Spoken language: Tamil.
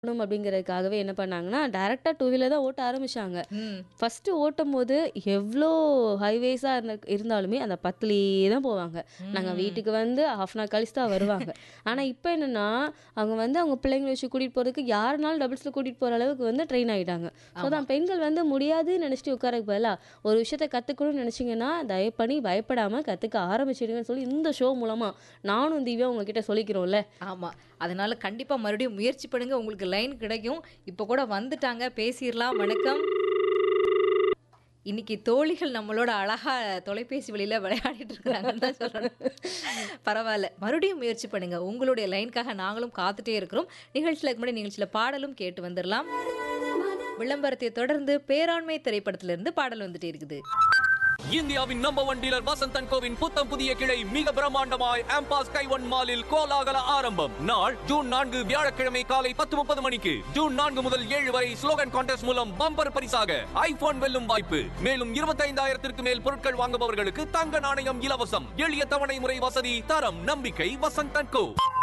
ணும் அப்படிங்கிறதுக்காகவே என்ன பண்ணாங்கன்னா, டைரக்ட்டா டூ வீலர் தான் ஓட்ட ஆரம்பிச்சாங்க. ம். ஃபர்ஸ்ட்டு ஓட்டும்போது எவ்ளோ ஹைவேஸா இருந்த இருந்தாலுமே அந்த 10லயே தான் போவாங்க. நாங்க ம். வீட்டுக்கு வந்து 1/2 அன் ஹவர் கழிச்சு தான் வருவாங்க. ஆனா இப்ப என்னன்னா, அவங்க வந்து அவங்க பிள்ளைங்கள வச்சு கூட்டிட்டு போறதுக்கு யாருனாலும் டபுள்ஸ்ல கூட்டிட்டு போற அளவுக்கு வந்து ட்ரெயின் ஆயிட்டாங்க. ஸோ ஆமா. அதான் பெண்கள் வந்து முடியாதுன்னு நினைச்சுட்டு உட்காரதுக்கு பதிலா, ஒரு விஷயத்த கத்துக்கணும்னு நினைச்சீங்கன்னா, தயவு பண்ணி பயப்படாம கத்துக்க ஆரம்பிச்சிடுங்கன்னு சொல்லி இந்த ஷோ மூலமா நானும் திவ்யா உங்ககிட்ட சொல்லிக்கிறோம்ல. ஆமா. அதனால கண்டிப்பா மறுபடியும் முயற்சி பண்ணுங்க. உங்களுக்கு லைன் கிடைக்கும். இப்ப கூட வந்துட்டாங்க. பேசிறலாம். வணக்கம். இன்னைக்கு தோழிகள் நம்மளோட அழகா தொலைபேசி வழியில விளையாடிட்டு இருக்காங்கன்னு தான் சொல்லணும். பரவால்ல. மறுபடியும் முயற்சி பண்ணுங்க. உங்களுடைய லைனுக்காக நாங்களும் காத்துட்டே இருக்கிறோம். நிகழ்ச்சியில முன்னாடி நிகழ்ச்சியில பாடலும் கேட்டு வந்துரலாம். விளம்பரத்தை தொடர்ந்து பேராண்மை திரைப்படத்திலிருந்து பாடல் வந்துட்டே இருக்குது. இந்தியாவின் number one dealer Vasanth and கோவின் புத்தம் புதிய கிளை மிக பிரம்மாண்டமாய் ஆம்பாஸ் கைவன் மாலில் கோலாகல ஆரம்பம் நாள் ஜூன் நான்கு வியாழக்கிழமை காலை பத்து முப்பது மணிக்கு ஜூன் நான்கு முதல் ஏழு வரை ஸ்லோகன் கான்டெஸ்ட் மூலம் பம்பர் பரிசாக ஐபோன் வெல்லும் வாய்ப்பு மேலும் இருபத்தைந்தாயிரத்திற்கு மேல் பொருட்கள் வாங்குபவர்களுக்கு தங்க நாணயம் இலவசம் எளிய தவணை முறை வசதி தரம் நம்பிக்கை வசந்த் அண்ட் கோ